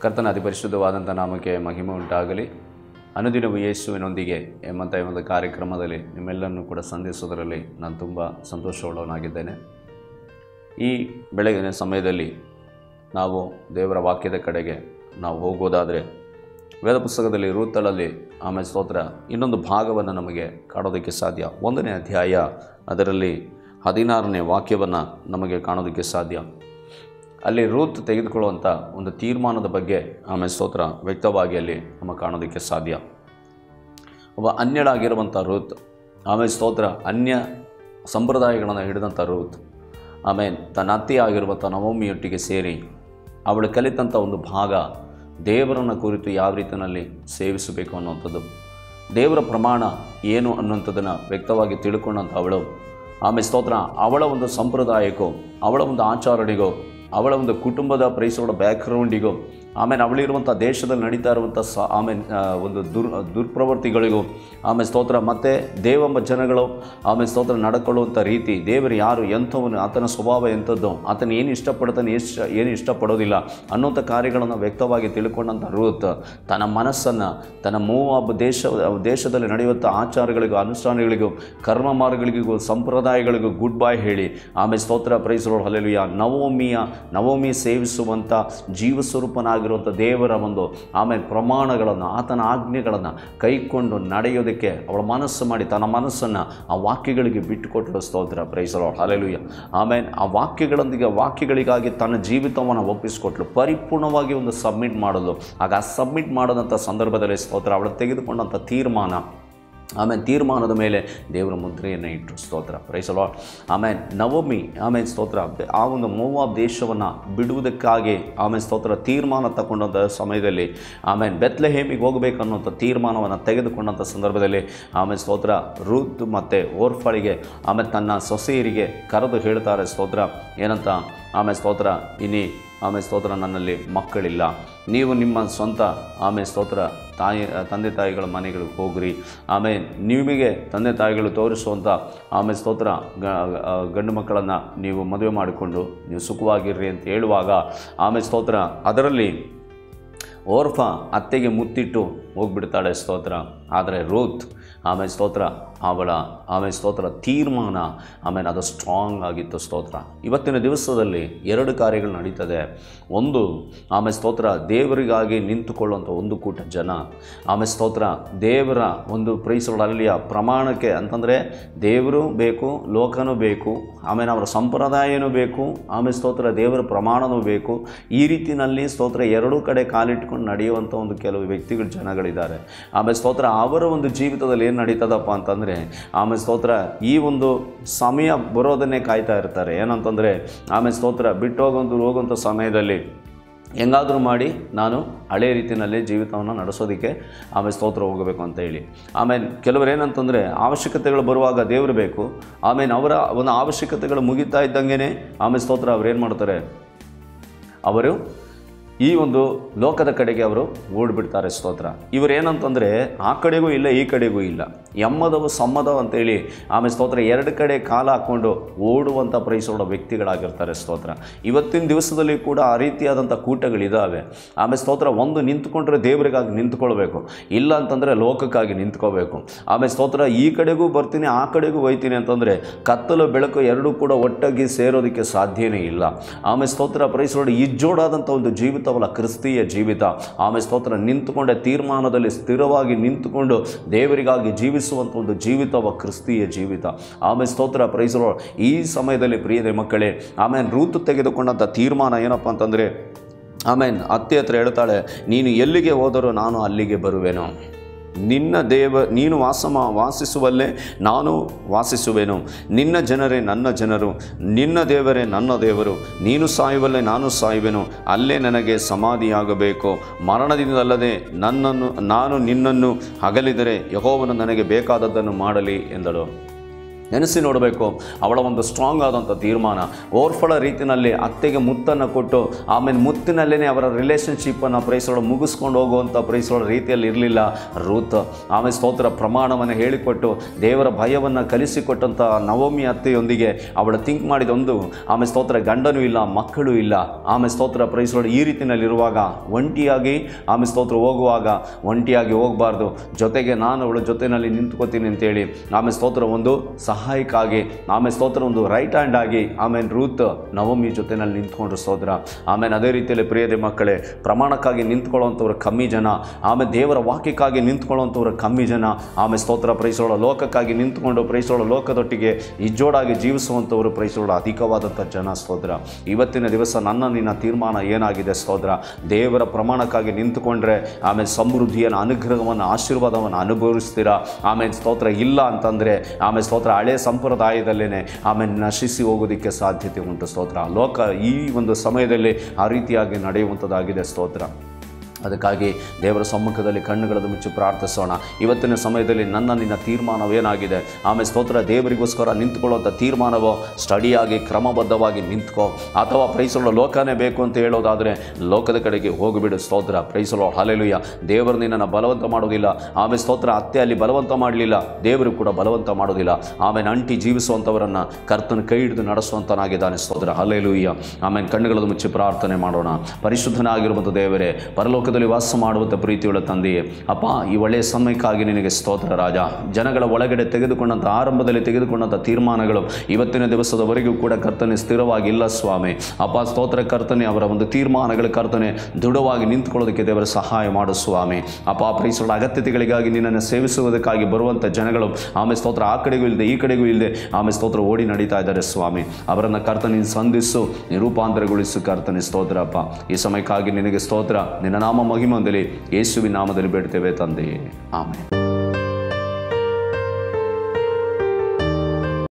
ಕರ್ತನ ಅತಿ ಪರಿಶುದ್ಧವಾದಂಥ ನಾಮಕ್ಕೆ ಮಹಿಮೆ ಉಂಟಾಗಲಿ ಅನುದಿನವೂ ಯೇಸುವಿನೊಂದಿಗೆ ಎಂಬಂಥ ಈ ಒಂದು ಕಾರ್ಯಕ್ರಮದಲ್ಲಿ ನಿಮ್ಮೆಲ್ಲರನ್ನೂ ಕೂಡ ಸಂಧಿಸೋದರಲ್ಲಿ ನಾನು ತುಂಬ ಸಂತೋಷವುಳ್ಳವನಾಗಿದ್ದೇನೆ ಈ ಬೆಳಗಿನ ಸಮಯದಲ್ಲಿ ನಾವು ದೇವರ ವಾಕ್ಯದ ಕಡೆಗೆ ನಾವು ಹೋಗೋದಾದರೆ ವೇದ ಪುಸ್ತಕದಲ್ಲಿ ರೂತಳಲ್ಲಿ ಆಮೇಲೆ ಸ್ತೋತ್ರ ಇನ್ನೊಂದು ಭಾಗವನ್ನು ನಮಗೆ ಕಾಣೋದಕ್ಕೆ ಸಾಧ್ಯ ಒಂದನೇ ಅಧ್ಯಾಯ ಅದರಲ್ಲಿ ಹದಿನಾರನೇ ವಾಕ್ಯವನ್ನು ನಮಗೆ ಕಾಣೋದಕ್ಕೆ ಸಾಧ್ಯ ಅಲ್ಲಿ ರೂತ್ ತೆಗೆದುಕೊಳ್ಳುವಂಥ ಒಂದು ತೀರ್ಮಾನದ ಬಗ್ಗೆ ಆಮೇಲೆ ಸ್ತೋತ್ರ ವ್ಯಕ್ತವಾಗಿ ಅಲ್ಲಿ ನಮಗೆ ಕಾಣೋದಕ್ಕೆ ಸಾಧ್ಯ ಒಬ್ಬ ಅನ್ಯಳಾಗಿರುವಂಥ ರೂತ್ ಆಮೇಲೆ ಸ್ತೋತ್ರ ಅನ್ಯ ಸಂಪ್ರದಾಯಗಳನ್ನು ಹಿಡಿದಂಥ ರೂತ್ ಆಮೇಲೆ ತನ್ನ ಅತ್ತೆ ಆಗಿರುವಂಥ ನವಮಿಯೊಟ್ಟಿಗೆ ಸೇರಿ ಅವಳು ಕಲಿತಂಥ ಒಂದು ಭಾಗ ದೇವರನ್ನ ಕುರಿತು ಯಾವ ರೀತಿಯಲ್ಲಿ ಸೇವಿಸಬೇಕು ಅನ್ನುವಂಥದ್ದು ದೇವರ ಪ್ರಮಾಣ ಏನು ಅನ್ನುವಂಥದ್ದನ್ನು ವ್ಯಕ್ತವಾಗಿ ತಿಳ್ಕೊಂಡಂಥ ಅವಳು ಆಮೇಲೆ ಸ್ತೋತ್ರ ಅವಳ ಒಂದು ಸಂಪ್ರದಾಯಕ್ಕೋ ಅವಳ ಒಂದು ಆಚರಣೆಗೋ ಅವಳ ಒಂದು ಕುಟುಂಬದ ಪ್ರೈಸೋಡ ಬ್ಯಾಕ್ಗ್ರೌಂಡಿಗೂ ಆಮೇಲೆ ಅವಳಿರುವಂಥ ದೇಶದಲ್ಲಿ ನಡೀತಾ ಇರುವಂಥ ಸ ಆಮೇಲೆ ಆ, ಒಂದು ದುರ್ ದುರ್ಪ್ರವೃತ್ತಿಗಳಿಗೂ ಆಮೇಲೆ ಸ್ತೋತ್ರ ಮತ್ತು ದೇವೆಂಬ ಜನಗಳು ಆಮೇಲೆ ಸ್ತೋತ್ರ ನಡ್ಕೊಳ್ಳುವಂಥ ರೀತಿ ದೇವರು ಯಾರು ಎಂಥವನು ಆತನ ಸ್ವಭಾವ ಎಂಥದ್ದು ಆತನ ಏನು ಇಷ್ಟಪಡ್ತಾನೆ ಎಷ್ಟು ಏನು ಇಷ್ಟಪಡೋದಿಲ್ಲ ಅನ್ನೋಂಥ ಕಾರ್ಯಗಳನ್ನು ವ್ಯಕ್ತವಾಗಿ ತಿಳ್ಕೊಂಡಂಥ ರೂತ್ ತನ್ನ ಮನಸ್ಸನ್ನು ತನ್ನ ಮೂವಾಬ್ ದೇಶ ದೇಶದಲ್ಲಿ ನಡೆಯುವಂಥ ಆಚಾರಗಳಿಗೂ ಅನುಷ್ಠಾನಗಳಿಗೂ ಕರ್ಮ ಮಾರ್ಗಗಳಿಗೂ ಸಂಪ್ರದಾಯಗಳಿಗೂ ಗುಡ್ ಬಾಯ್ ಹೇಳಿ ಆಮೇಲೆ ಸ್ತೋತ್ರ ಪ್ರೈಸರೋಡ್ ಹಲೆಲುಯ ನವಮಿಯ ನವಮಿ ಸೇವಿಸುವಂಥ ಜೀವಸ್ವರೂಪನಾಗಿರುವಂಥ ದೇವರ ಒಂದು ಆಮೇಲೆ ಪ್ರಮಾಣಗಳನ್ನು ಆತನ ಆಜ್ಞೆಗಳನ್ನು ಕೈಕೊಂಡು ನಡೆಯೋದಕ್ಕೆ ಅವಳ ಮನಸ್ಸು ಮಾಡಿ ತನ್ನ ಮನಸ್ಸನ್ನು ಆ ವಾಕ್ಯಗಳಿಗೆ ಬಿಟ್ಟುಕೊಟ್ಟಳು ಸ್ತೋತ್ರ ಪ್ರೈಸರೋಡ್ ಹಲೆಲುಯ ಆಮೇಲೆ ಆ ವಾಕ್ಯಗಳೊಂದಿಗೆ ವಾಕ್ಯಗಳಿಗಾಗಿ ತನ್ನ ಜೀವಿತವನ್ನು ಒಪ್ಪಿಸಿಕೊಟ್ಲು ಪರಿಪೂರ್ಣವಾಗಿ ಒಂದು ಸಬ್ಮಿಟ್ ಮಾಡಲು ಆಗ ಆ ಸಬ್ಮಿಟ್ ಮಾಡೋದಂಥ ಸಂದರ್ಭದಲ್ಲಿ ಸ್ತೋತ್ರ ಅವಳು ತೆಗೆದುಕೊಂಡಂಥ ತೀರ್ಮಾನ ಆಮೇಲೆ ತೀರ್ಮಾನದ ಮೇಲೆ ದೇವರ ಮುದ್ರೆಯನ್ನು ಇಟ್ಟರು ಸ್ತೋತ್ರ ಪ್ರೈಸಲೋ ಆಮೇಲೆ ನವಮಿ ಆಮೇಲೆ ಸ್ತೋತ್ರ ಆ ಒಂದು ಮೋವಾಬ್ ದೇಶವನ್ನು ಬಿಡುವುದಕ್ಕಾಗಿ ಆಮೇಲೆ ಸ್ತೋತ್ರ ತೀರ್ಮಾನ ತಗೊಂಡಂಥ ಸಮಯದಲ್ಲಿ ಆಮೇಲೆ ಬೆತ್ಲೆಹೇಮಿಗೆ ಹೋಗಬೇಕು ಅನ್ನೋಂಥ ತೀರ್ಮಾನವನ್ನು ತೆಗೆದುಕೊಂಡಂಥ ಸಂದರ್ಭದಲ್ಲಿ ಆಮೇಲೆ ಸ್ತೋತ್ರ ರುದ್ ಮತ್ತು ಓರ್ಫಳಿಗೆ ಆಮೇಲೆ ತನ್ನ ಸೊಸೆಯರಿಗೆ ಕರೆದು ಹೇಳ್ತಾರೆ ಸ್ತೋತ್ರ ಏನಂತ ಆಮೇಲೆ ಸ್ತೋತ್ರ ಇನ್ನಿ ಆಮೇಲೆ ಸ್ತೋತ್ರ ನನ್ನಲ್ಲಿ ಮಕ್ಕಳಿಲ್ಲ ನೀವು ನಿಮ್ಮ ಸ್ವಂತ ಆಮೇಲೆ ಸ್ತೋತ್ರ ತಾಯಿ ತಂದೆ ತಾಯಿಗಳ ಮನೆಗಳಿಗೆ ಹೋಗ್ರಿ ಆಮೇಲೆ ನಿಮಗೆ ತಂದೆ ತಾಯಿಗಳು ತೋರಿಸುವಂಥ ಆಮೇಲೆ ಸ್ತೋತ್ರ ಗ- ಆ, ಗಂಡು ಮಕ್ಕಳನ್ನು ನೀವು ಮದುವೆ ಮಾಡಿಕೊಂಡು ನೀವು ಸುಖವಾಗಿರ್ರಿ ಅಂತ ಹೇಳುವಾಗ ಆಮೇಲೆ ಸ್ತೋತ್ರ ಅದರಲ್ಲಿ ಓರ್ಫ ಅತ್ತೆಗೆ ಮುತ್ತಿಟ್ಟು ಹೋಗ್ಬಿಡ್ತಾಳೆ ಸ್ತೋತ್ರ ಆದರೆ ರೂತ್ ಆಮೇಲೆ ಸ್ತೋತ್ರ ಅವಳ ಆಮೇಲೆ ಸ್ತೋತ್ರ ತೀರ್ಮಾನ ಆಮೇಲೆ ಅದು ಸ್ಟ್ರಾಂಗ್ ಆಗಿತ್ತು ಸ್ತೋತ್ರ ಇವತ್ತಿನ ದಿವಸದಲ್ಲಿ ಎರಡು ಕಾರ್ಯಗಳು ನಡೀತದೆ ಒಂದು ಆಮೇಲೆ ಸ್ತೋತ್ರ ದೇವರಿಗಾಗಿ ನಿಂತುಕೊಳ್ಳುವಂಥ ಒಂದು ಕೂಟ ಜನ ಆಮೇಲೆ ಸ್ತೋತ್ರ ದೇವರ ಒಂದು ಪ್ರೈಸೊಳಲ್ಲಿಯ ಪ್ರಮಾಣಕ್ಕೆ ಅಂತಂದರೆ ದೇವರು ಬೇಕು ಲೋಕನೂ ಬೇಕು ಆಮೇಲೆ ಅವರ ಸಂಪ್ರದಾಯನೂ ಬೇಕು ಆಮೇಲೆ ಸ್ತೋತ್ರ ದೇವರ ಪ್ರಮಾಣನೂ ಬೇಕು ಈ ರೀತಿನಲ್ಲಿ ಸ್ತೋತ್ರ ಎರಡೂ ಕಡೆ ಕಾಲಿಟ್ಕೊಂಡು ನಡೆಯುವಂಥ ಒಂದು ಕೆಲವು ವ್ಯಕ್ತಿಗಳು ಜನಗಳಿದ್ದಾರೆ ಆಮೇಲೆ ಸ್ತೋತ್ರ ಅವರ ಒಂದು ಜೀವಿತದಲ್ಲಿ ಏನು ನಡೀತದಪ್ಪ ಅಂತಂದರೆ ಆಮೇಲೆ ಸ್ತೋತ್ರ ಈ ಒಂದು ಸಮಯ ಬರೋದನ್ನೇ ಕಾಯ್ತಾ ಇರ್ತಾರೆ ಏನಂತಂದರೆ ಆಮೇಲೆ ಸ್ತೋತ್ರ ಬಿಟ್ಟು ಹೋಗೋಂಥ ಹೋಗುವಂಥ ಸಮಯದಲ್ಲಿ ಹೆಂಗಾದರೂ ಮಾಡಿ ನಾನು ಹಳೆ ರೀತಿಯಲ್ಲಿ ಜೀವಿತವನ್ನು ನಡೆಸೋದಕ್ಕೆ ಆಮೇಲೆ ಸ್ತೋತ್ರ ಹೋಗಬೇಕು ಅಂತ ಹೇಳಿ ಆಮೇಲೆ ಕೆಲವರು ಏನಂತಂದರೆ ಅವಶ್ಯಕತೆಗಳು ಬರುವಾಗ ದೇವರು ಬೇಕು ಆಮೇಲೆ ಅವರ ಒಂದು ಅವಶ್ಯಕತೆಗಳು ಮುಗಿತಾ ಇದ್ದಂಗೆ ಆಮೇಲೆ ಸ್ತೋತ್ರ ಅವ್ರು ಏನು ಮಾಡ್ತಾರೆ ಅವರು ಈ ಒಂದು ಲೋಕದ ಕಡೆಗೆ ಅವರು ಓಡ್ಬಿಡ್ತಾರೆ ಸ್ತೋತ್ರ ಇವರು ಏನಂತಂದರೆ ಆ ಕಡೆಗೂ ಇಲ್ಲ ಈ ಕಡೆಗೂ ಇಲ್ಲ ಎಮ್ಮದವು ಸಮ್ಮದವು ಅಂತೇಳಿ ಆಮೇಲೆ ಸ್ತೋತ್ರ ಎರಡು ಕಡೆ ಕಾಲ ಹಾಕ್ಕೊಂಡು ಓಡುವಂಥ ಪ್ರೈಸೋಡ ವ್ಯಕ್ತಿಗಳಾಗಿರ್ತಾರೆ ಸ್ತೋತ್ರ ಇವತ್ತಿನ ದಿವಸದಲ್ಲಿ ಕೂಡ ಆ ರೀತಿಯಾದಂಥ ಕೂಟಗಳಿದ್ದಾವೆ ಆಮೇಲೆ ಸ್ತೋತ್ರ ಒಂದು ನಿಂತ್ಕೊಂಡ್ರೆ ದೇವರಿಗಾಗಿ ನಿಂತ್ಕೊಳ್ಬೇಕು ಇಲ್ಲ ಅಂತಂದರೆ ಲೋಕಕ್ಕಾಗಿ ನಿಂತ್ಕೋಬೇಕು ಆಮೇಲೆ ಸ್ತೋತ್ರ ಈ ಕಡೆಗೂ ಬರ್ತೀನಿ ಆ ಕಡೆಗೂ ಹೋಯ್ತೀನಿ ಅಂತಂದರೆ ಕತ್ತಲು ಬೆಳಕು ಎರಡೂ ಕೂಡ ಒಟ್ಟಾಗಿ ಸೇರೋದಕ್ಕೆ ಸಾಧ್ಯನೇ ಇಲ್ಲ ಆಮೇಲೆ ಸ್ತೋತ್ರ ಪ್ರೈಸೋಡ ಇಜ್ಜೋಡಾದಂಥ ಒಂದು ಜೀವಿತವಲ್ಲ ಕ್ರಿಸ್ತೀಯ ಜೀವಿತ ಆಮೇಲೆ ಸ್ತೋತ್ರ ನಿಂತುಕೊಂಡ ತೀರ್ಮಾನದಲ್ಲಿ ಸ್ಥಿರವಾಗಿ ನಿಂತುಕೊಂಡು ದೇವರಿಗಾಗಿ ಜೀವಿಸುವಂಥ ಒಂದು ಜೀವಿತವ ಕ್ರಿಸ್ತೀಯ ಜೀವಿತ ಆಮೇಲೆ ಸ್ತೋತ್ರ ಪ್ರೈಸರೋ ಈ ಸಮಯದಲ್ಲಿ ಪ್ರಿಯದೆ ಮಕ್ಕಳೇ ಆಮೇಲೆ ರೂತು ತೆಗೆದುಕೊಂಡಂಥ ತೀರ್ಮಾನ ಏನಪ್ಪ ಅಂತಂದರೆ ಆಮೇಲೆ ಅತ್ತೆ ಹತ್ರ ಹೇಳ್ತಾಳೆ ನೀನು ಎಲ್ಲಿಗೆ ಹೋದರೂ ನಾನು ಅಲ್ಲಿಗೆ ಬರುವೆನು ನಿನ್ನ ದೇವ ನೀನು ವಾಸ ಮಾ- ವಾಸಿಸುವಲ್ಲೇ ನಾನು ವಾಸಿಸುವೆನು ನಿನ್ನ ಜನರೇ ನನ್ನ ಜನರು ನಿನ್ನ ದೇವರೇ ನನ್ನ ದೇವರು ನೀನು ಸಾಯುವಲ್ಲೇ ನಾನು ಸಾಯುವೆನು ಅಲ್ಲೇ ನನಗೆ ಸಮಾಧಿಯಾಗಬೇಕು ಮರಣದಿಂದಲ್ಲದೆ ನನ್ನನ್ನು ನಾನು ನಿನ್ನನ್ನು ಅಗಲಿದರೆ ಯಹೋವನು ನನಗೆ ಬೇಕಾದದ್ದನ್ನು ಮಾಡಲಿ ಎಂದಳು ನೆನೆಸಿ ನೋಡಬೇಕು ಅವಳ ಒಂದು ಸ್ಟ್ರಾಂಗ್ ಆದಂಥ ತೀರ್ಮಾನ ಓರ್ಫಳ ರೀತಿಯಲ್ಲಿ ಅತ್ತೆಗೆ ಮುತ್ತನ್ನು ಕೊಟ್ಟು ಆಮೇಲೆ ಮುತ್ತಿನಲ್ಲೇ ಅವರ ರಿಲೇಷನ್ಶಿಪ್ಪನ್ನು ಪ್ರೈಸೋಳ ಮುಗಿಸ್ಕೊಂಡು ಹೋಗುವಂಥ ಪ್ರೈಸೋಳ ರೀತಿಯಲ್ಲಿ ಇರಲಿಲ್ಲ ರೂತ್ ಆಮೇಲೆ ಸ್ತೋತ್ರ ಪ್ರಮಾಣವನ್ನು ಹೇಳಿಕೊಟ್ಟು ದೇವರ ಭಯವನ್ನು ಕಲಿಸಿಕೊಟ್ಟಂಥ ನವಮಿ ಅತ್ತೆಯೊಂದಿಗೆ ಅವಳು ಥಿಂಕ್ ಮಾಡಿದೊಂದು ಆಮೇಲೆ ಸ್ತೋತ್ರ ಗಂಡನೂ ಇಲ್ಲ ಮಕ್ಕಳು ಇಲ್ಲ ಆಮೇಲೆ ಸ್ತೋತ್ರ ಪ್ರೈಸೋಳ ಈ ರೀತಿಯಲ್ಲಿರುವಾಗ ಒಂಟಿಯಾಗಿ ಆಮೇಲೆ ಸ್ತೋತ್ರ ಹೋಗುವಾಗ ಒಂಟಿಯಾಗಿ ಹೋಗಬಾರ್ದು ಜೊತೆಗೆ ನಾನು ಅವಳ ಜೊತೆಯಲ್ಲಿ ನಿಂತ್ಕೋತೀನಿ ಅಂತೇಳಿ ಆಮೇಲೆ ಸ್ತೋತ್ರ ಒಂದು ಸಹಾಯಕ್ಕಾಗಿ ಆಮೇಲೆ ಸ್ತೋತ್ರ ಒಂದು ರೈಟ್ ಹ್ಯಾಂಡ್ ಆಗಿ ಆಮೇಲೆ ರೂತ್ ನವಮಿ ಜೊತೆಯಲ್ಲಿ ನಿಂತ್ಕೊಂಡ್ರು ಸ್ತೋತ್ರ ಆಮೇಲೆ ಅದೇ ರೀತಿಯಲ್ಲಿ ಪ್ರಿಯದೆ ಮಕ್ಕಳೇ ಪ್ರಮಾಣಕ್ಕಾಗಿ ನಿಂತ್ಕೊಳ್ಳೋಂಥವ್ರು ಕಮ್ಮಿ ಜನ ಆಮೇಲೆ ದೇವರ ವಾಕ್ಯಕ್ಕಾಗಿ ನಿಂತ್ಕೊಳ್ಳೋಂಥವ್ರು ಕಮ್ಮಿ ಜನ ಆಮೇಲೆ ಸ್ತೋತ್ರ ಪ್ರೈಸೋಳ ಲೋಕಕ್ಕಾಗಿ ನಿಂತ್ಕೊಂಡು ಪ್ರೈಸೋಳ ಲೋಕದೊಟ್ಟಿಗೆ ಇಜ್ಜೋಡಾಗಿ ಜೀವಿಸುವಂಥವರು ಪ್ರೈಸೋಳ ಅಧಿಕವಾದಂಥ ಜನ ಸ್ತೋತ್ರ ಇವತ್ತಿನ ದಿವಸ ನನ್ನ ನಿನ್ನ ತೀರ್ಮಾನ ಏನಾಗಿದೆ ಸ್ತೋತ್ರ ದೇವರ ಪ್ರಮಾಣಕ್ಕಾಗಿ ನಿಂತುಕೊಂಡ್ರೆ ಆಮೇಲೆ ಸಮೃದ್ಧಿಯನ್ನು ಅನುಗ್ರಹವನ್ನು ಆಶೀರ್ವಾದವನ್ನು ಅನುಭವಿಸ್ತೀರಾ ಆಮೇಲೆ ಸ್ತೋತ್ರ ಇಲ್ಲ ಅಂತಂದರೆ ಆಮೇಲೆ ಸ್ತೋತ್ರ ಹಳೆ ಸಂಪ್ರದಾಯದಲ್ಲೇ ಆಮೇಲೆ ನಶಿಸಿ ಹೋಗೋದಕ್ಕೆ ಸಾಧ್ಯತೆ ಉಂಟು ಸ್ತೋತ್ರ ಲೋಕ ಈ ಒಂದು ಸಮಯದಲ್ಲಿ ಆ ರೀತಿಯಾಗಿ ನಡೆಯುವಂಥದ್ದಾಗಿದೆ ಸ್ತೋತ್ರ ಅದಕ್ಕಾಗಿ ದೇವರ ಸಮ್ಮುಖದಲ್ಲಿ ಕಣ್ಣುಗಳನ್ನು ಮುಚ್ಚಿ ಪ್ರಾರ್ಥಿಸೋಣ ಇವತ್ತಿನ ಸಮಯದಲ್ಲಿ ನನ್ನ ನಿನ್ನ ತೀರ್ಮಾನವೇನಾಗಿದೆ ಆಮೇಲೆ ಸ್ತೋತ್ರ ದೇವರಿಗೋಸ್ಕರ ನಿಂತ್ಕೊಳ್ಳುವಂಥ ತೀರ್ಮಾನವೋ ಸ್ಟಡಿಯಾಗಿ ಕ್ರಮಬದ್ಧವಾಗಿ ನಿಂತ್ಕೋ ಅಥವಾ ಪ್ರೈಸಲು ಲೋಕನೇ ಬೇಕು ಅಂತ ಹೇಳೋದಾದರೆ ಲೋಕದ ಕಡೆಗೆ ಹೋಗಿಬಿಡು ಸ್ತೋತ್ರ ಪ್ರೈಸಲು ಹಲೆಲುಯ್ಯ ದೇವರು ನಿನ್ನನ್ನು ಬಲವಂತ ಮಾಡೋದಿಲ್ಲ ಆಮೇಲೆ ಸ್ತೋತ್ರ ಅತ್ತೆ ಅಲ್ಲಿ ಬಲವಂತ ಮಾಡಲಿಲ್ಲ ದೇವರು ಕೂಡ ಬಲವಂತ ಮಾಡೋದಿಲ್ಲ ಆಮೇಲೆ ಅಂಟಿ ಜೀವಿಸುವಂಥವರನ್ನು ಕರ್ತನ ಕೈ ಹಿಡಿದು ನಡೆಸುವಂತನಾಗಿದ್ದಾನೆ ಸ್ತೋತ್ರ ಹಲೆಲುಯ್ಯ ಆಮೇಲೆ ಕಣ್ಣುಗಳನ್ನು ಮುಚ್ಚಿ ಪ್ರಾರ್ಥನೆ ಮಾಡೋಣ ಪರಿಶುದ್ಧನಾಗಿರುವಂಥ ದೇವರೇ ಪರಲೋಕದಲ್ಲಿ ವಾಸ ಮಾಡುವಂಥ ಪ್ರೀತಿಯುಳ್ಳ ತಂದೆಯೇ ಅಪ್ಪ ಈ ಒಳ್ಳೆಯ ಸಮಯಕ್ಕಾಗಿ ನಿನಗೆ ಸ್ತೋತ್ರ ರಾಜ ಜನಗಳ ಒಳಗಡೆ ತೆಗೆದುಕೊಂಡಂಥ ಆರಂಭದಲ್ಲಿ ತೆಗೆದುಕೊಂಡಂಥ ತೀರ್ಮಾನಗಳು ಇವತ್ತಿನ ದಿವಸದವರೆಗೂ ಕೂಡ ಕರ್ತನೆ ಸ್ಥಿರವಾಗಿಲ್ಲ ಸ್ವಾಮಿ ಅಪ್ಪ ಸ್ತೋತ್ರ ಕರ್ತನೆ ಅವರ ಒಂದು ತೀರ್ಮಾನಗಳ ಕರ್ತನೆ ದೃಢವಾಗಿ ನಿಂತ್ಕೊಳ್ಳೋದಕ್ಕೆ ದೇವರ ಸಹಾಯ ಮಾಡು ಸ್ವಾಮಿ ಅಪ್ಪ ಪ್ರೀಸುಗಳ ಅಗತ್ಯತೆಗಳಿಗಾಗಿ ನಿನ್ನನ್ನು ಸೇವಿಸುವುದಕ್ಕಾಗಿ ಬರುವಂಥ ಜನಗಳು ಆಮೇಲೆ ಸ್ತೋತ್ರ ಆ ಕಡೆಗೂ ಇಲ್ಲದೆ ಈ ಕಡೆಗೂ ಇಲ್ಲದೆ ಆಮೇಲೆ ಸ್ತೋತ್ರ ಓಡಿ ನಡೀತಾ ಇದ್ದಾರೆ ಸ್ವಾಮಿ ಅವರನ್ನು ಕರ್ತನೆ ಸಂಧಿಸು ನಿರೂಪಾಂತರಗೊಳಿಸು ಕರ್ತನೆ ಸ್ತೋತ್ರ ಅಪ್ಪ ಈ ಸಮಯಕ್ಕಾಗಿ ನಿನಗೆ ಸ್ತೋತ್ರ ನಿನ್ನ ನಾಮ ಮಹಿಮಂದಲಿ ಯೇಸುವಿನ ನಾಮದಲ್ಲಿ ಬೇಡ್ತೇವೆ ತಂದೆಯೇ ಆಮೇಲೆ